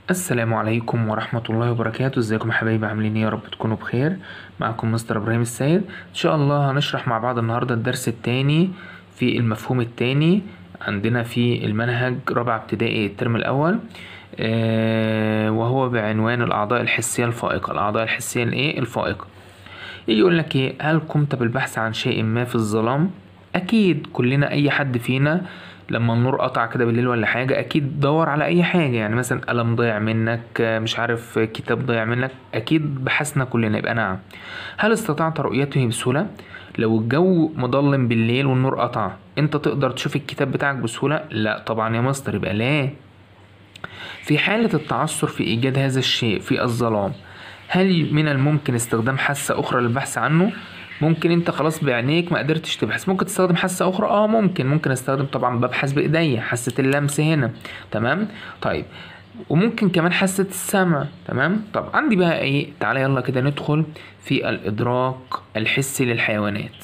السلام عليكم ورحمة الله وبركاته ازيكم يا حبايبي عاملين ايه يا رب تكونوا بخير معكم مستر ابراهيم السيد ان شاء الله هنشرح مع بعض النهاردة الدرس التاني في المفهوم التاني عندنا في المنهج رابعة ابتدائي الترم الاول آه وهو بعنوان الاعضاء الحسية الفائقة الاعضاء الحسية الايه الفائقة يجي يقول لك ايه هل قمت بالبحث عن شيء ما في الظلام اكيد كلنا اي حد فينا لما النور قطع كده بالليل ولا حاجة أكيد دور على أي حاجة يعني مثلا قلم ضيع منك مش عارف كتاب ضيع منك أكيد بحثنا كلنا يبقى نعم هل استطعت رؤيته بسهولة؟ لو الجو مظلم بالليل والنور قطع أنت تقدر تشوف الكتاب بتاعك بسهولة؟ لا طبعا يا مستر يبقى لا في حالة التعثر في إيجاد هذا الشيء في الظلام هل من الممكن استخدام حاسة أخرى للبحث عنه؟ ممكن انت خلاص بعينيك ما قدرتش تبحث ممكن تستخدم حاسه اخرى اه ممكن ممكن استخدم طبعا ببحث بايديا حاسه اللمس هنا تمام طيب وممكن كمان حاسه السمع تمام طب عندي بقى ايه تعالى يلا كده ندخل في الادراك الحسي للحيوانات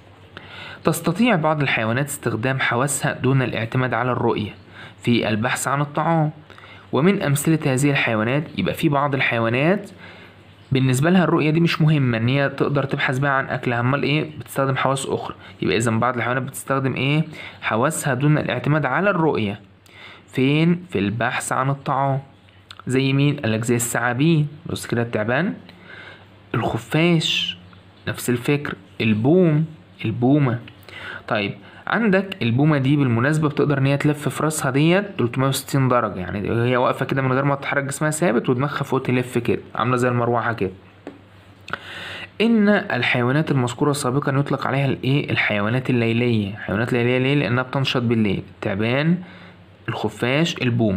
تستطيع بعض الحيوانات استخدام حواسها دون الاعتماد على الرؤيه في البحث عن الطعام ومن امثله هذه الحيوانات يبقى في بعض الحيوانات بالنسبه لها الرؤيه دي مش مهمه ان هي تقدر تبحث بقى عن اكلها امال ايه بتستخدم حواس اخرى يبقى اذا بعض الحيوانات بتستخدم ايه حواسها دون الاعتماد على الرؤيه فين في البحث عن الطعام زي مين قالك زي الثعابين بص كده التعبان الخفاش نفس الفكر البوم البومه طيب عندك البومه دي بالمناسبه بتقدر ان هي تلف في راسها ديت 360 درجه يعني هي واقفه كده من غير ما تتحرك جسمها ثابت ودماغها فوق تلف كده عامله زي المروحه كده ان الحيوانات المذكوره سابقا يطلق عليها الايه الحيوانات الليليه حيوانات ليليه ليه لانها بتنشط بالليل التعبان الخفاش البومه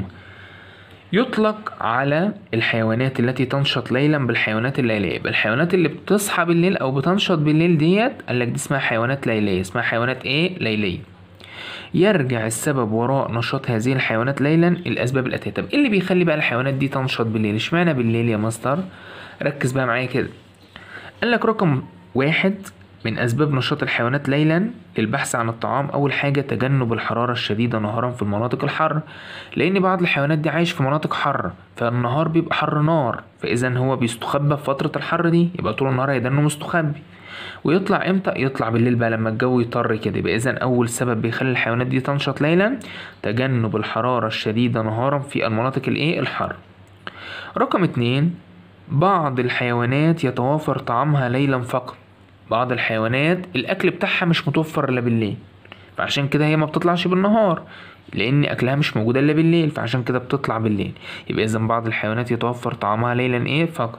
يطلق على الحيوانات التي تنشط ليلا بالحيوانات الليلية يبقى الحيوانات اللي بتصحى بالليل أو بتنشط بالليل ديت قالك دي اسمها حيوانات ليلية اسمها حيوانات إيه ليلية يرجع السبب وراء نشاط هذه الحيوانات ليلا الأسباب الآتية طب إيه اللي بيخلي بقى الحيوانات دي تنشط بالليل اشمعنى بالليل يا مستر ركز بقى معايا كده قالك رقم واحد من أسباب نشاط الحيوانات ليلا للبحث عن الطعام أول حاجة تجنب الحرارة الشديدة نهارا في المناطق الحارة لأن بعض الحيوانات دي عايش في مناطق حارة فالنهار بيبقى حر نار فإذا هو بيستخبى في فترة الحر دي يبقى طول النهار هيدنه مستخبي ويطلع امتى يطلع بالليل بقى لما الجو يطر كده يبقى اذا اول سبب بيخلي الحيوانات دي تنشط ليلا تجنب الحرارة الشديدة نهارا في المناطق الايه الحارة رقم اتنين بعض الحيوانات يتوافر طعامها ليلا فقط بعض الحيوانات الاكل بتاعها مش متوفر الا بالليل فعشان كده هي ما بتطلعش بالنهار لان اكلها مش موجود الا بالليل فعشان كده بتطلع بالليل يبقى اذا بعض الحيوانات يتوفر طعامها ليلا ايه فقط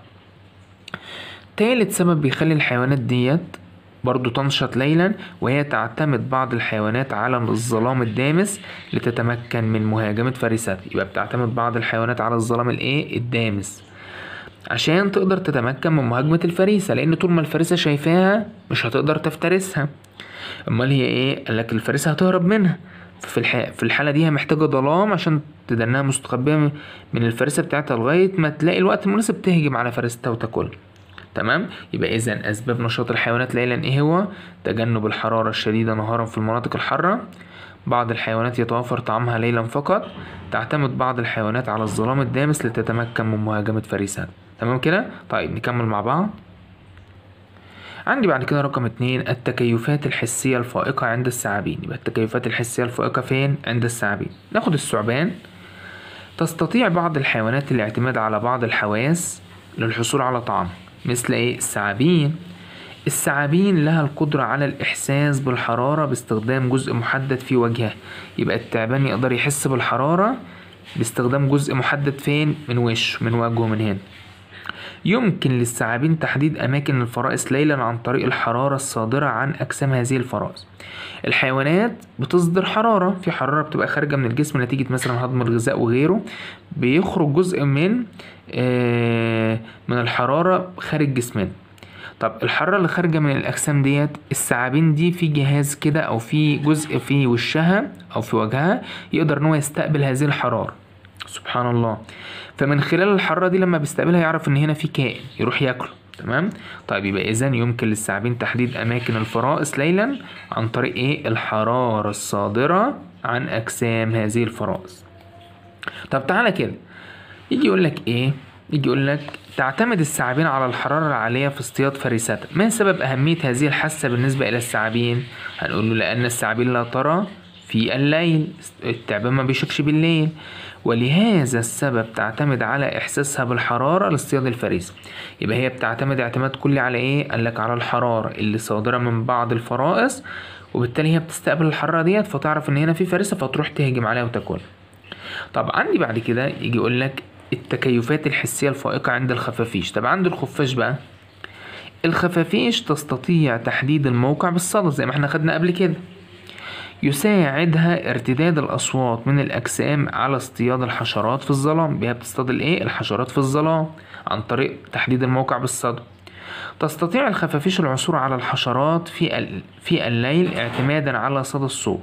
تالت سبب بيخلي الحيوانات ديت برضو تنشط ليلا وهي تعتمد بعض الحيوانات على الظلام الدامس لتتمكن من مهاجمة فريساتها يبقى بتعتمد بعض الحيوانات على الظلام الايه الدامس عشان تقدر تتمكن من مهاجمة الفريسة لأن طول ما الفريسة شايفاها مش هتقدر تفترسها أمال هي إيه؟ قالك الفريسة هتهرب منها في الح... في الحالة دي هي محتاجة ظلام عشان تدنها مستخبية من الفريسة بتاعتها لغاية ما تلاقي الوقت المناسب تهجم على فريستها وتاكلها تمام يبقى إذا أسباب نشاط الحيوانات ليلا إيه هو؟ تجنب الحرارة الشديدة نهارا في المناطق الحارة بعض الحيوانات يتوافر طعامها ليلا فقط تعتمد بعض الحيوانات على الظلام الدامس لتتمكن من مهاجمة فريسها تمام كده طيب نكمل مع بعض عندي بعد كده رقم اتنين التكيفات الحسية الفائقة عند الثعابين يبقى التكيفات الحسية الفائقة فين عند الثعابين ناخد الثعبان تستطيع بعض الحيوانات الاعتماد على بعض الحواس للحصول على طعام مثل ايه الثعابين الثعابين لها القدرة على الإحساس بالحرارة باستخدام جزء محدد في وجهها يبقى التعبان يقدر يحس بالحرارة باستخدام جزء محدد فين من وشه من وجهه من هنا يمكن للثعابين تحديد أماكن الفرائس ليلا عن طريق الحرارة الصادرة عن أجسام هذه الفرائس الحيوانات بتصدر حرارة في حرارة بتبقى خارجة من الجسم نتيجة مثلا هضم الغذاء وغيره بيخرج جزء من آه من الحرارة خارج جسمنا طب الحرارة اللي خارجة من الأجسام ديت الثعابين دي في جهاز كده أو في جزء في وشها أو في وجهها يقدر إن هو يستقبل هذه الحرارة سبحان الله فمن خلال الحرارة دي لما بيستقبلها يعرف إن هنا في كائن يروح ياكله تمام طيب يبقى إذا يمكن للثعابين تحديد أماكن الفرائس ليلا عن طريق إيه الحرارة الصادرة عن أجسام هذه الفرائس طب تعالى كده يجي يقول لك ايه يجي يقول لك تعتمد الثعابين على الحرارة العالية في اصطياد فريستها ما سبب أهمية هذه الحاسة بالنسبة إلى الثعابين هنقول له لأن الثعابين لا ترى في الليل التعبان ما بيشوفش بالليل ولهذا السبب تعتمد على إحساسها بالحرارة لاصطياد الفريسة يبقى هي بتعتمد اعتماد كلي على إيه؟ قالك على الحرارة اللي صادرة من بعض الفرائس وبالتالي هي بتستقبل الحرارة ديت فتعرف إن هنا في فريسة فتروح تهجم عليها وتاكلها طب عندي بعد كده يجي يقول لك التكيفات الحسية الفائقة عند الخفافيش طب عند الخفاش بقى الخفافيش تستطيع تحديد الموقع بالصدى زي ما احنا خدنا قبل كده يساعدها ارتداد الأصوات من الأجسام على اصطياد الحشرات في الظلام بها بتصطاد الايه الحشرات في الظلام عن طريق تحديد الموقع بالصدى تستطيع الخفافيش العثور على الحشرات في في الليل اعتمادا على صدى الصوت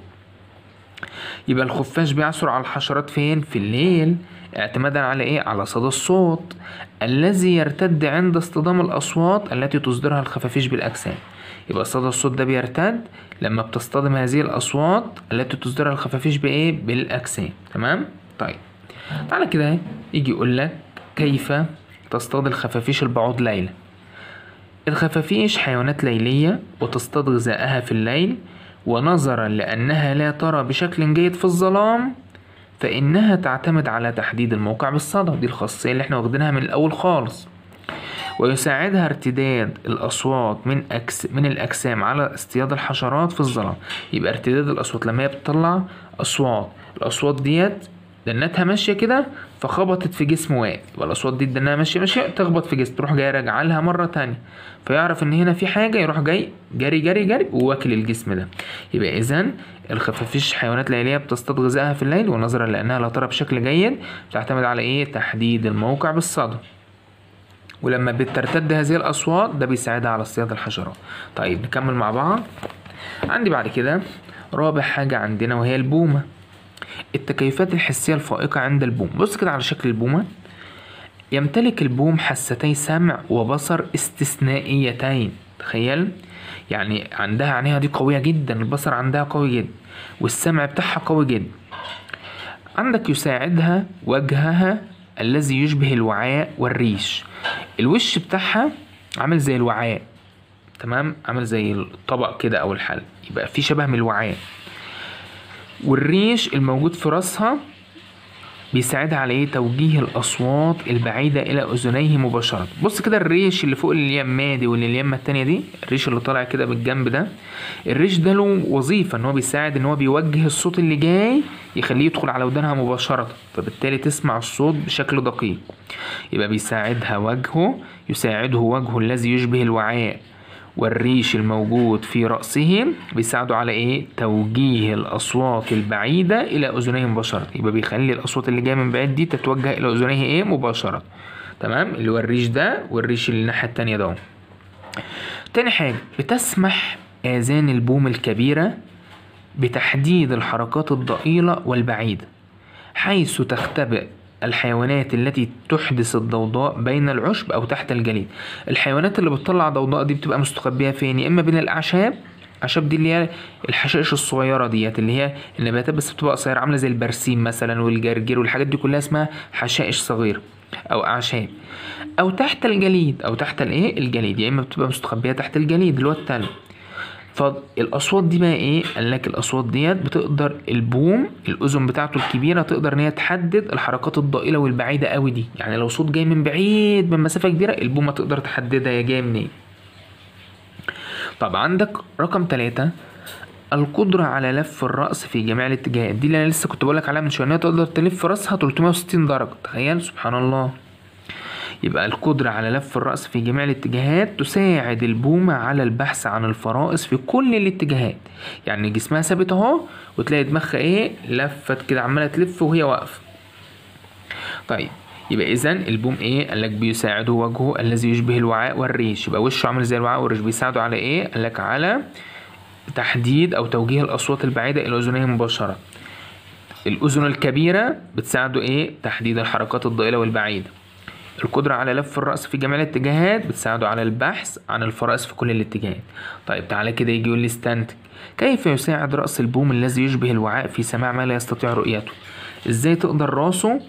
يبقى الخفاش بيعثر على الحشرات فين في الليل اعتمادا على ايه على صدى الصوت الذي يرتد عند اصطدام الاصوات التي تصدرها الخفافيش بالاجسام يبقى صدى الصوت ده بيرتد لما بتصطدم هذه الاصوات التي تصدرها الخفافيش بايه بالاجسام تمام طيب تعالى كده يجي يقول لك كيف تصطاد الخفافيش البعوض ليلا الخفافيش حيوانات ليلية وتصطاد غذائها في الليل ونظرا لأنها لا ترى بشكل جيد في الظلام فإنها تعتمد على تحديد الموقع بالصدى دي الخاصية اللي احنا واخدينها من الأول خالص ويساعدها ارتداد الأصوات من أكس من الأجسام على اصطياد الحشرات في الظلام يبقى ارتداد الأصوات لما هي بتطلع أصوات الأصوات ديت دنتها ماشية كده فخبطت في جسم واقف يبقى الأصوات دي دنها ماشية ماشية تخبط في جسم تروح جاي راجعة لها مرة تانية فيعرف إن هنا في حاجة يروح جاي جري جري جري وواكل الجسم ده يبقى إذا الخفافيش حيوانات ليلية بتصطاد غذائها في الليل ونظرا لأنها لا ترى بشكل جيد بتعتمد على إيه تحديد الموقع بالصدى ولما بترتد هذه الأصوات ده بيساعدها على اصطياد الحشرات طيب نكمل مع بعض عندي بعد كده رابع حاجة عندنا وهي البومة التكيفات الحسية الفائقة عند البوم بص كده على شكل البومة يمتلك البوم حستي سمع وبصر استثنائيتين تخيل يعني عندها عينيها دي قوية جدا البصر عندها قوي جدا والسمع بتاعها قوي جدا عندك يساعدها وجهها الذي يشبه الوعاء والريش الوش بتاعها عامل زي الوعاء تمام عامل زي الطبق كده او الحل يبقى في شبه من الوعاء والريش الموجود في راسها بيساعدها على ايه توجيه الاصوات البعيده الى اذنيه مباشره بص كده الريش اللي فوق اليمه دي واللي اليمه التانية دي الريش اللي طالع كده بالجنب ده الريش ده له وظيفه ان هو بيساعد ان هو بيوجه الصوت اللي جاي يخليه يدخل على ودانها مباشره فبالتالي تسمع الصوت بشكل دقيق يبقى بيساعدها وجهه يساعده وجهه الذي يشبه الوعاء والريش الموجود في رأسه بيساعده على ايه توجيه الأصوات البعيدة إلى أذنيه مباشرة يبقى بيخلي الأصوات اللي جاية من بعيد دي تتوجه إلى أذنيه ايه مباشرة تمام اللي هو الريش ده والريش اللي الناحية التانية ده تاني حاجة بتسمح آذان البوم الكبيرة بتحديد الحركات الضئيلة والبعيدة حيث تختبئ الحيوانات التي تحدث الضوضاء بين العشب او تحت الجليد الحيوانات اللي بتطلع ضوضاء دي بتبقى مستخبيه فين يا اما بين الاعشاب اعشاب دي اللي هي الحشائش الصغيره ديت اللي هي النباتات بس بتبقى قصيره عامله زي البرسيم مثلا والجرجير والحاجات دي كلها اسمها حشائش صغيره او اعشاب او تحت الجليد او تحت الايه الجليد يا اما بتبقى مستخبيه تحت الجليد اللي هو التلج فالاصوات دي بقى ايه قال لك الاصوات ديت بتقدر البوم الاذن بتاعته الكبيره تقدر ان هي تحدد الحركات الضئيله والبعيده قوي دي يعني لو صوت جاي من بعيد من مسافه كبيره البومه تقدر تحددها هي جايه منين طب عندك رقم ثلاثة القدرة على لف الرأس في جميع الاتجاهات دي اللي أنا لسه كنت بقولك عليها من شوية إن هي تقدر تلف رأسها 360 درجة تخيل سبحان الله يبقى القدرة على لف الرأس في جميع الاتجاهات تساعد البومة على البحث عن الفرائس في كل الاتجاهات يعني جسمها ثابت اهو وتلاقي دماغها ايه لفت كده عمالة تلف وهي واقفة طيب يبقى اذا البوم ايه قال لك بيساعده وجهه الذي يشبه الوعاء والريش يبقى وشه عامل زي الوعاء والريش بيساعده على ايه قال لك على تحديد او توجيه الاصوات البعيده الى اذنيه مباشره الاذن الكبيره بتساعده ايه تحديد الحركات الضئيله والبعيده القدرة على لف الرأس في جميع الاتجاهات بتساعده على البحث عن الفرائس في كل الاتجاهات طيب تعالى كده يجي يقول لي استنتج كيف يساعد رأس البوم الذي يشبه الوعاء في سماع ما لا يستطيع رؤيته ازاي تقدر راسه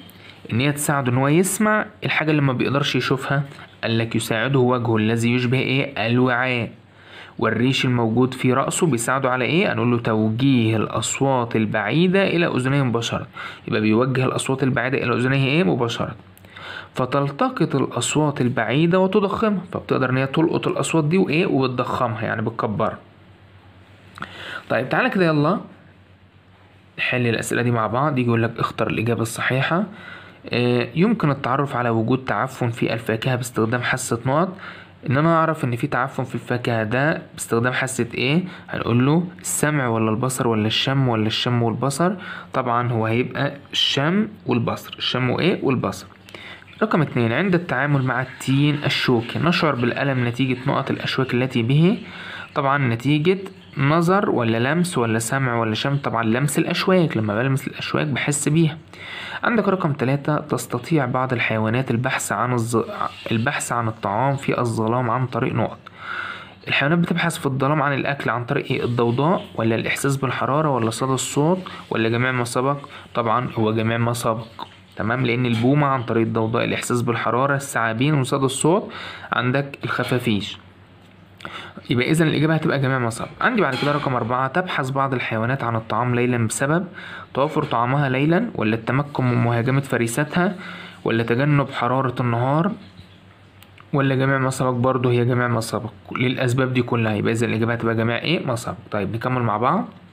ان هي تساعده ان هو يسمع الحاجة اللي ما بيقدرش يشوفها قال لك يساعده وجهه الذي يشبه ايه الوعاء والريش الموجود في رأسه بيساعده على ايه هنقول له توجيه الأصوات البعيدة إلى أذنيه مباشرة يبقى بيوجه الأصوات البعيدة إلى أذنيه ايه مباشرة فتلتقط الأصوات البعيدة وتضخمها فبتقدر إن هي تلقط الأصوات دي وإيه وبتضخمها يعني بتكبرها طيب تعالى كده يلا نحل الأسئلة دي مع بعض يجي يقول لك اختر الإجابة الصحيحة آه، يمكن التعرف على وجود تعفن في الفاكهة باستخدام حاسة نقط ان انا اعرف ان في تعفن في الفاكهة ده باستخدام حاسة ايه هنقول له السمع ولا البصر ولا الشم ولا الشم والبصر طبعا هو هيبقى الشم والبصر الشم وايه والبصر رقم اتنين عند التعامل مع التين الشوكي نشعر بالألم نتيجة نقط الأشواك التي به طبعا نتيجة نظر ولا لمس ولا سمع ولا شم طبعا لمس الأشواك لما بلمس الأشواك بحس بيها عندك رقم ثلاثة تستطيع بعض الحيوانات البحث عن الز... البحث عن الطعام في الظلام عن طريق نقط الحيوانات بتبحث في الظلام عن الأكل عن طريق إيه؟ الضوضاء ولا الإحساس بالحرارة ولا صدى الصوت ولا جميع ما سبق طبعا هو جميع ما سبق تمام لأن البومة عن طريق الضوضاء الإحساس بالحرارة الثعابين وصدى الصوت عندك الخفافيش يبقى إذا الإجابة هتبقى جميع ما سبق عندي بعد كده رقم أربعة تبحث بعض الحيوانات عن الطعام ليلا بسبب توافر طعامها ليلا ولا التمكن من مهاجمة فريستها ولا تجنب حرارة النهار ولا جميع ما سبق برضه هي جميع ما سبق للأسباب دي كلها يبقى إذا الإجابة هتبقى جميع إيه ما سبق طيب نكمل مع بعض